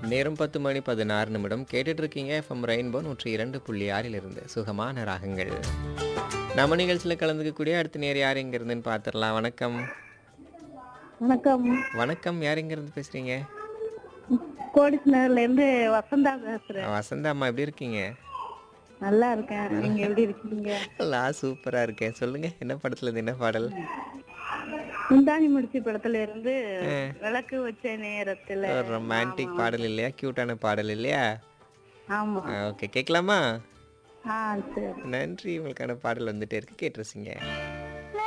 நேரம் பத்து மணி பதினாறு நிமிடம் கேட்டுட்டு இருக்கீங்க எஃப்எம் ரெயின்போ நூற்றி இரண்டு புள்ளி ஆறிலிருந்து சுகமான ராகங்கள் நம்ம நிகழ்ச்சியில் கலந்துக்கக்கூடிய அடுத்த நேர் யார் எங்க இருந்துன்னு பார்த்துடலாம் வணக்கம் வணக்கம் வணக்கம் யார் எங்க இருந்து பேசுறீங்க கோடிஸ்நகர்ல இருந்து வசந்தா பேசுறேன் வசந்தா அம்மா எப்படி இருக்கீங்க நல்லா இருக்கேன் நீங்க எப்படி இருக்கீங்க நான் சூப்பரா இருக்கேன் சொல்லுங்க என்ன படத்துல இருந்து என்ன பாடல் முந்தானி முடிச்சு படத்துல இருந்து விளக்கு வச்ச நேரத்துல ஒரு ரொமான்டிக் பாடல் இல்லையா கியூட்டான பாடல் இல்லையா ஆமா ஓகே கேட்கலாமா ஆ சரி நன்றி உங்களுக்கான பாடல் வந்துட்டே இருக்கு கேட்டுருச்சிங்க